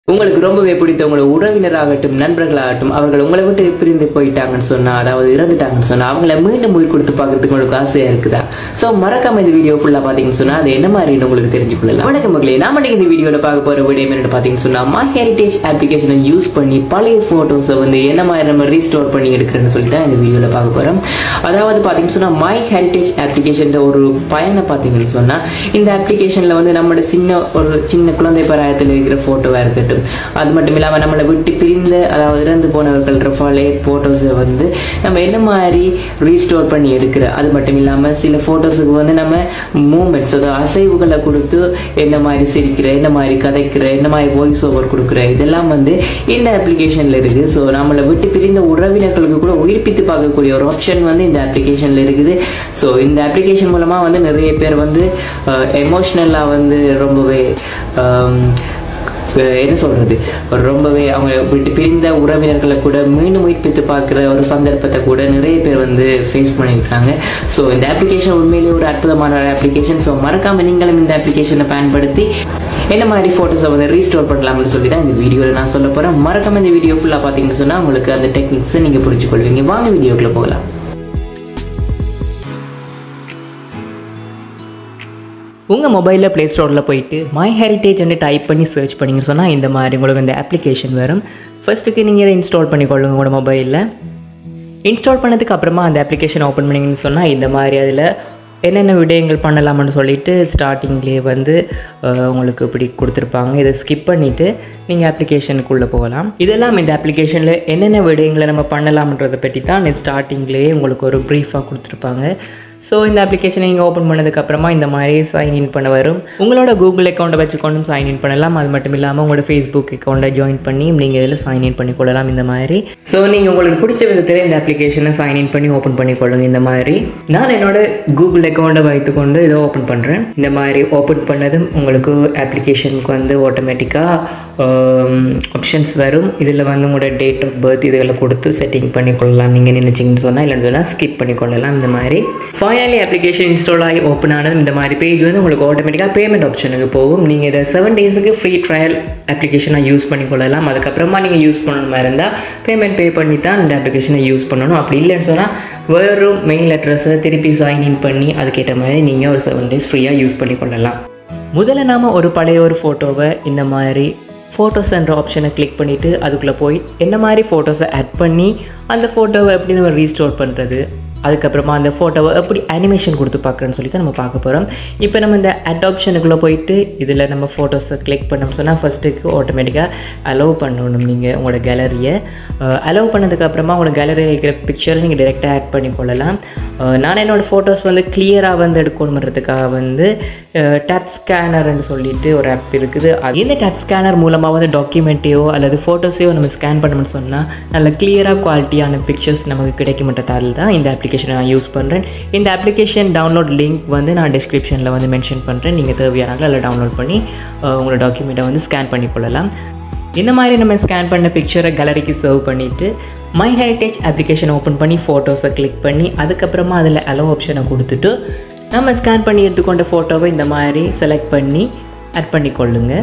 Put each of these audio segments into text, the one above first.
உங்களுக்கு ரொம்பவே பிடித்த உங்களோட உறவினராகட்டும் நண்பர்களாகட்டும் அவர்கள் உங்களை விட்டு பிரிந்து போயிட்டாங்கன்னு சொன்னா அதாவது இறந்துட்டாங்கன்னு சொன்னா அவங்கள மீண்டும் உயிர் கொடுத்து பார்க்கறதுக்கு உங்களுக்கு ஆசையா இருக்குதா ஸோ மறக்காம இந்த வீடியோ ஃபுல்லா பாத்தீங்கன்னு சொன்னா அது என்ன மாதிரின்னு உங்களுக்கு தெரிஞ்சுக்கொள்ளலாம் வணக்கம் மகளே நாம இன்னைக்கு இந்த வீடியோல பார்க்க போற விடயம் என்னன்னு பாத்தீங்கன்னு சொன்னா மை ஹெரிட்டேஜ் அப்ளிகேஷனை யூஸ் பண்ணி பழைய போட்டோஸை வந்து என்ன மாதிரி நம்ம ரீஸ்டோர் பண்ணி எடுக்கிறேன்னு சொல்லி தான் இந்த வீடியோல பார்க்க போறோம் அதாவது பாத்தீங்கன்னு சொன்னா மை ஹெரிட்டேஜ் அப்ளிகேஷன் ஒரு பயனை பாத்தீங்கன்னு சொன்னா இந்த அப்ளிகேஷன்ல வந்து நம்மளோட சின்ன ஒரு சின்ன குழந்தை பராயத்தில் இருக்கிற போட்டோவா இருக்கட்டும் அது மட்டும் இல்லாம நம்மளை விட்டு பிரிந்த அதாவது இறந்து போனவர்கள் பழைய போட்டோஸை வந்து நம்ம என்ன மாதிரி ரீஸ்டோர் பண்ணி எடுக்கிற அது மட்டும் இல்லாம சில போட்டோஸுக்கு வந்து நம்ம மூமெண்ட்ஸ் அதாவது அசைவுகளை கொடுத்து என்ன மாதிரி சிரிக்கிற என்ன மாதிரி கதைக்கிற என்ன மாதிரி வாய்ஸ் ஓவர் கொடுக்குற இதெல்லாம் வந்து இந்த அப்ளிகேஷன்ல இருக்கு ஸோ நம்மளை விட்டு பிரிந்த உறவினர்களுக்கு கூட உயிர்ப்பித்து பார்க்கக்கூடிய ஒரு ஆப்ஷன் வந்து இந்த அப்ளிகேஷன்ல இருக்குது ஸோ இந்த அப்ளிகேஷன் மூலமா வந்து நிறைய பேர் வந்து எமோஷ்னலாக வந்து ரொம்பவே ஆம், அஹ் என்ன சொல்றது ஒரு ரொம்பவே அவங்க விட்டு பிரிந்த உறவினர்களை கூட மீண்டும் உயிர்ப்பித்து பார்க்குற ஒரு சந்தர்ப்பத்தை கூட நிறைய பேர் வந்து ஃபேஸ் பண்ணியிருக்காங்க ஸோ இந்த அப்ளிகேஷன் உண்மையிலேயே ஒரு அற்புதமான ஒரு அப்ளிகேஷன் ஸோ மறக்காம நீங்களும் இந்த அப்ளிகேஷனை பயன்படுத்தி என்ன மாதிரி ஃபோட்டோஸை வந்து ரீஸ்டோர் பண்ணலாம்னு சொல்லி தான் இந்த வீடியோவில் நான் சொல்ல போகிறேன் மறக்காம இந்த வீடியோ ஃபுல்லாக பார்த்தீங்கன்னு சொன்னால் உங்களுக்கு அந்த டெக்னிக்ஸை நீங்கள் புரிஞ்சுக்கொள்வீங்க வாங்க வீடியோக்குள்ளே போகலாம் உங்கள் மொபைலில் ப்ளே ஸ்டோரில் போயிட்டு மை ஹெரிட்டேஜ் வந்து டைப் பண்ணி சர்ச் பண்ணிங்கன்னு சொன்னால் இந்த மாதிரி உங்களுக்கு இந்த அப்ளிகேஷன் வரும் ஃபர்ஸ்ட்டுக்கு நீங்கள் இதை இன்ஸ்டால் பண்ணிக்கொள்ளுங்க உங்களோட மொபைலில் இன்ஸ்டால் பண்ணதுக்கு அப்புறமா அந்த அப்ளிகேஷன் ஓப்பன் பண்ணிங்கன்னு சொன்னால் இந்த மாதிரி அதில் என்னென்ன விடயங்கள் பண்ணலாம்னு சொல்லிட்டு ஸ்டார்டிங்லேயே வந்து அஹ், உங்களுக்கு இப்படி கொடுத்துருப்பாங்க இதை ஸ்கிப் பண்ணிவிட்டு நீங்கள் அப்ளிகேஷனுக்குள்ளே போகலாம் இதெல்லாம் இந்த அப்ளிகேஷனில் என்னென்ன விடயங்களை நம்ம பண்ணலாம்ன்றதை பற்றி தான் ஸ்டார்டிங்லேயே உங்களுக்கு ஒரு ப்ரீஃபாக கொடுத்துருப்பாங்க ஸோ இந்த அப்ளிகேஷனை நீங்கள் ஓப்பன் பண்ணதுக்கப்புறமா இந்த மாதிரி சைன் இன் பண்ண வரும் உங்களோட கூகுள் அக்கௌண்ட்டை வச்சுக்கொண்டும் சைன் இன் பண்ணலாம் அது மட்டும் இல்லாமல் உங்களோட ஃபேஸ்புக் அக்கௌண்ட்டை ஜாயின் பண்ணி நீங்கள் இதில் சைன் இன் பண்ணிக்கொள்ளலாம் இந்த மாதிரி ஸோ நீங்கள் உங்களுக்கு பிடிச்ச விதத்தில் இந்த அப்ளிகேஷனை சைன் இன் பண்ணி ஓப்பன் பண்ணிக்கொள்ளுங்க இந்த மாதிரி நான் என்னோட கூகுள் அக்கௌண்ட்டை வைத்துக்கொண்டு இதை ஓப்பன் பண்ணுறேன் இந்த மாதிரி ஓப்பன் பண்ணதும் உங்களுக்கு அப்ளிகேஷனுக்கு வந்து ஆட்டோமேட்டிக்காக ஆப்ஷன்ஸ் வரும் இதில் வந்து உங்களோட டேட் ஆஃப் பர்த் இதெல்லாம் கொடுத்து செட்டிங் பண்ணிக்கொள்ளலாம் நீங்கள் நினைச்சிங்கன்னு சொன்னால் இல்லைன்னு சொன்னால் ஸ்கிப் பண்ணிக்கொள்ளலாம் இந்த மாதிரி ஃபைனலி அப்ளிகேஷன் இன்ஸ்டால் ஆகி ஓப்பன் ஆனது இந்த மாதிரி பேஜ் வந்து உங்களுக்கு ஆட்டோமேட்டிக்காக பேமெண்ட் ஆப்ஷனுக்கு போகும் நீங்கள் இதை செவன் டேஸுக்கு ஃப்ரீ ட்ரையல் அப்ளிகேஷனாக யூஸ் பண்ணிக்கொள்ளலாம் அதுக்கப்புறமா நீங்கள் யூஸ் பண்ணணும் மாதிரி இருந்தால் பேமெண்ட் பே பண்ணி தான் இந்த அப்ளிகேஷனை யூஸ் பண்ணணும் அப்படி இல்லைன்னு சொன்னால் வெறும் மெயில் அட்ரஸை திருப்பி சைன் இன் பண்ணி அதுக்கேற்ற மாதிரி நீங்கள் ஒரு செவன் டேஸ் ஃப்ரீயாக யூஸ் பண்ணிக்கொள்ளலாம் முதல்ல நாம் ஒரு பழைய ஒரு ஃபோட்டோவை இந்த மாதிரி ஃபோட்டோஸ் என்ற ஆப்ஷனை கிளிக் பண்ணிவிட்டு அதுக்குள்ளே போய் என்ன மாதிரி ஃபோட்டோஸை ஆட் பண்ணி அந்த ஃபோட்டோவை எப்படி நம்ம ரீஸ்டோர் பண்ணுறது அதுக்கப்புறமா அந்த ஃபோட்டோவை எப்படி அனிமேஷன் கொடுத்து பார்க்குறேன்னு சொல்லி தான் நம்ம பார்க்க போகிறோம் இப்போ நம்ம இந்த அட் ஆப்ஷனுக்குள்ளே போயிட்டு இதில் நம்ம ஃபோட்டோஸை கிளிக் பண்ணோம்னு சொன்னால் ஃபஸ்ட்டுக்கு ஆட்டோமேட்டிக்காக அலோவ் பண்ணணும் நீங்கள் உங்களோட கேலரியை அலோவ் பண்ணதுக்கப்புறமா உங்களோட கேலரியில் இருக்கிற பிக்சரை நீங்கள் டைரெக்டாக ஆட் பண்ணி கொள்ளலாம் அஹ் நான் என்னோடய ஃபோட்டோஸ் வந்து கிளியராக வந்து எடுக்கணுன்றதுக்காக வந்து டேப் ஸ்கேனர்னு சொல்லிட்டு ஒரு ஆப் இருக்குது அது இந்த டேப் ஸ்கேனர் மூலமாக வந்து டாக்குமெண்ட்டையோ அல்லது ஃபோட்டோஸையோ நம்ம ஸ்கேன் பண்ணணும்னு சொன்னால் நல்ல கிளியராக குவாலிட்டியான பிக்சர்ஸ் நமக்கு கிடைக்குமன்றதால் தான் இந்த அப்ளிகேஷனை நான் யூஸ் பண்ணுறேன் இந்த அப்ளிகேஷன் டவுன்லோட் லிங்க் வந்து நான் டிஸ்கிரிப்ஷனில் வந்து மென்ஷன் பண்ணுறேன் நீங்கள் தேவையானாலும் அதில் டவுன்லோட் பண்ணி அஹ், உங்களோட டாக்குமெண்ட்டை வந்து ஸ்கேன் பண்ணிக்கொள்ளலாம் இந்த மாதிரி நம்ம ஸ்கேன் பண்ண பிக்சரை கேலரிக்கு சர்வ் பண்ணிவிட்டு மை ஹெரிட்டேஜ் அப்ளிகேஷன் ஓப்பன் பண்ணி ஃபோட்டோஸை கிளிக் பண்ணி அதுக்கப்புறமா அதில் அலோ ஆப்ஷனை கொடுத்துட்டு நம்ம ஸ்கேன் பண்ணி எடுத்துக்கொண்ட ஃபோட்டோவை இந்த மாதிரி செலக்ட் பண்ணி ஆட் பண்ணிக்கொள்ளுங்க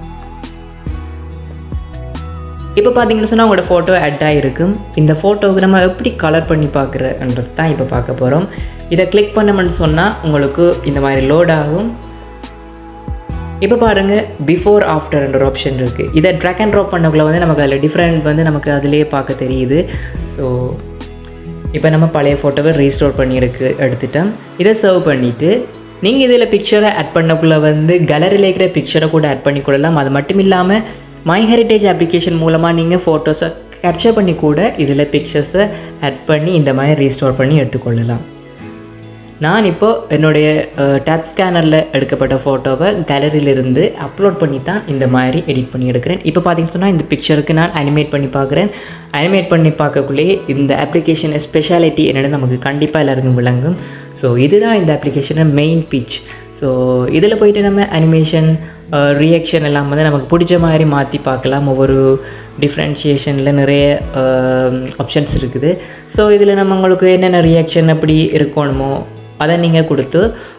இப்போ பார்த்தீங்கன்னு சொன்னால் உங்களோட ஃபோட்டோ ஆட் ஆகிருக்கும் இந்த ஃபோட்டோவுக்கு நம்ம எப்படி கலர் பண்ணி பார்க்குறன்றது தான் இப்போ பார்க்க போகிறோம் இதை கிளிக் பண்ணோம்னு சொன்னால் உங்களுக்கு இந்த மாதிரி லோட் ஆகும் இப்போ பாருங்கள் பிஃபோர் ஆஃப்டர்ன்ற ஒரு ஆப்ஷன் இருக்குது இதை ட்ராக் அண்ட் ட்ராப் பண்ணக்குள்ள வந்து நமக்கு அதில் டிஃப்ரெண்ட் வந்து நமக்கு அதிலே பார்க்க தெரியுது ஸோ இப்போ நம்ம பழைய ஃபோட்டோவை ரீஸ்டோர் பண்ணியிருக்கு எடுத்துட்டோம் இதை சர்வ் பண்ணிவிட்டு நீங்கள் இதில் பிக்சரை ஆட் பண்ணக்குள்ளே வந்து கேலரியில் இருக்கிற பிக்சரை கூட ஆட் பண்ணிக்கொள்ளலாம் அது மட்டும் இல்லாமல் மை ஹெரிட்டேஜ் அப்ளிகேஷன் மூலமாக நீங்கள் ஃபோட்டோஸை கேப்சர் பண்ணி கூட இதில் பிக்சர்ஸை ஆட் பண்ணி இந்த மாதிரி ரீஸ்டோர் பண்ணி எடுத்துக்கொள்ளலாம் நான் இப்போது என்னுடைய டேப் ஸ்கேனரில் எடுக்கப்பட்ட ஃபோட்டோவை கேலரியிலிருந்து அப்லோட் பண்ணி தான் இந்த மாதிரி எடிட் பண்ணி எடுக்கிறேன் இப்போ பார்த்தீங்கன்னு சொன்னால் இந்த பிக்சருக்கு நான் அனிமேட் பண்ணி பார்க்குறேன் அனிமேட் பண்ணி பார்க்கக்குள்ளேயே இந்த அப்ளிகேஷன் ஸ்பெஷாலிட்டி என்னென்னு நமக்கு கண்டிப்பாக எல்லாருக்கும் விளங்கும் ஸோ இதுதான் இந்த அப்ளிகேஷனை மெயின் பிச் ஸோ இதில் போயிட்டு நம்ம அனிமேஷன் ரியாக்ஷன் எல்லாம் வந்து நமக்கு பிடிச்ச மாதிரி மாற்றி பார்க்கலாம் ஒவ்வொரு டிஃப்ரென்ஷியேஷனில் நிறைய ஆப்ஷன்ஸ் இருக்குது ஸோ இதில் நம்ம உங்களுக்கு என்னென்ன ரியாக்ஷன் அப்படி இருக்கணுமோ அதை நீங்கள் கொடுத்து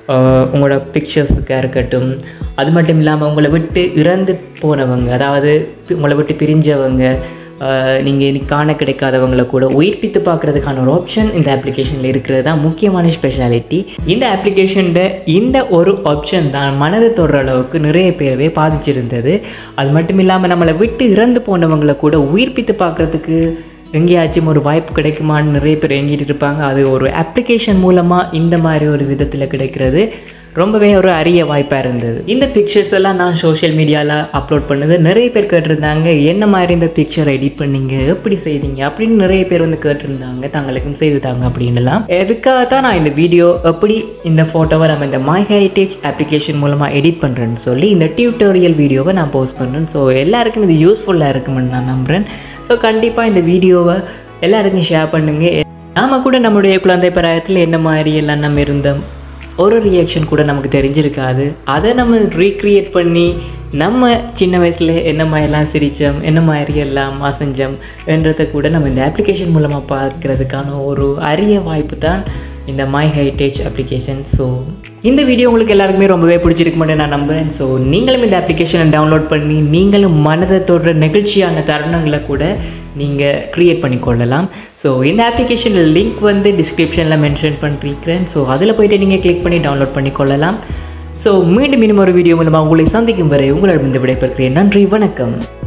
ஆஹ் உங்களோட பிக்சர்ஸுக்காக இருக்கட்டும் அது மட்டும் இல்லாமல் உங்களை விட்டு இறந்து போனவங்க அதாவது உங்களை விட்டு பிரிஞ்சவங்க நீங்கள் இனி காண கிடைக்காதவங்களை கூட உயிர்ப்பித்து பார்க்குறதுக்கான ஒரு ஆப்ஷன் இந்த அப்ளிகேஷனில் இருக்கிறது தான் முக்கியமான ஸ்பெஷாலிட்டி இந்த அப்ளிகேஷனில் இந்த ஒரு ஆப்ஷன் தான் மனதை தொடுற அளவுக்கு நிறைய பேரவே பாதிச்சிருந்தது அது மட்டும் இல்லாமல் நம்மளை விட்டு இறந்து போனவங்களை கூட உயிர்ப்பித்து பார்க்குறதுக்கு எங்கேயாச்சும் ஒரு வாய்ப்பு கிடைக்குமான்னு நிறைய பேர் எங்கிட்டு இருப்பாங்க அது ஒரு அப்ளிகேஷன் மூலமாக இந்த மாதிரி ஒரு விதத்தில் கிடைக்கிறது ரொம்பவே ஒரு அரிய வாய்ப்பாக இருந்தது இந்த பிக்சர்ஸ் எல்லாம் நான் சோஷியல் மீடியாவில் அப்லோட் பண்ணது நிறைய பேர் கேட்டிருந்தாங்க என்ன மாதிரி இந்த பிக்சரை எடிட் பண்ணீங்க எப்படி செய்தீங்க அப்படின்னு நிறைய பேர் வந்து கேட்டிருந்தாங்க தங்களுக்கும் செய்து தாங்க அப்படின்னுலாம் எதுக்காக தான் நான் இந்த வீடியோ எப்படி இந்த ஃபோட்டோவை நம்ம இந்த மை ஹெரிட்டேஜ் அப்ளிகேஷன் மூலமாக எடிட் பண்ணுறேன்னு சொல்லி இந்த டியூட்டோரியல் வீடியோவை நான் போஸ்ட் பண்ணுறேன் ஸோ எல்லாருக்கும் இது யூஸ்ஃபுல்லாக இருக்குமென்னு நான் நம்புகிறேன் ஸோ கண்டிப்பாக இந்த வீடியோவை எல்லாருக்கும் ஷேர் பண்ணுங்கள் நாம கூட நம்மளுடைய குழந்தை பராயத்தில் என்ன மாதிரி எல்லாம் நம்ம இருந்தோம் ஒரு ரியாக்ஷன் கூட நமக்கு தெரிஞ்சிருக்காது அதை நம்ம ரீக்ரியேட் பண்ணி நம்ம சின்ன வயசில் என்ன மாதிரிலாம் சிரித்தோம் என்ன மாதிரி எல்லாம் அசைஞ்சோம் என்றதை கூட நம்ம இந்த அப்ளிகேஷன் மூலமாக பார்க்கறதுக்கான ஒரு அரிய வாய்ப்பு தான் இந்த மை ஹெரிட்டேஜ் அப்ளிகேஷன் ஸோ இந்த வீடியோ உங்களுக்கு எல்லாருக்குமே ரொம்பவே பிடிச்சிருக்குமென்னு நான் நம்புகிறேன் ஸோ நீங்களும் இந்த அப்ளிகேஷனை டவுன்லோட் பண்ணி நீங்களும் மனதை தொடுற நெகிழ்ச்சியான தருணங்களை கூட நீங்கள் க்ரியேட் பண்ணிக்கொள்ளலாம் ஸோ இந்த அப்ளிகேஷனில் லிங்க் வந்து டிஸ்கிரிப்ஷனில் மென்ஷன் பண்ணிருக்கிறேன் ஸோ அதில் போயிட்டு நீங்கள் கிளிக் பண்ணி டவுன்லோட் பண்ணிக்கொள்ளலாம் ஸோ மீண்டும் இன்னும் ஒரு வீடியோ மூலமாக உங்களை சந்திக்கும் வரை உங்களிடம் இந்த விடைபெறுகிறேன் நன்றி வணக்கம்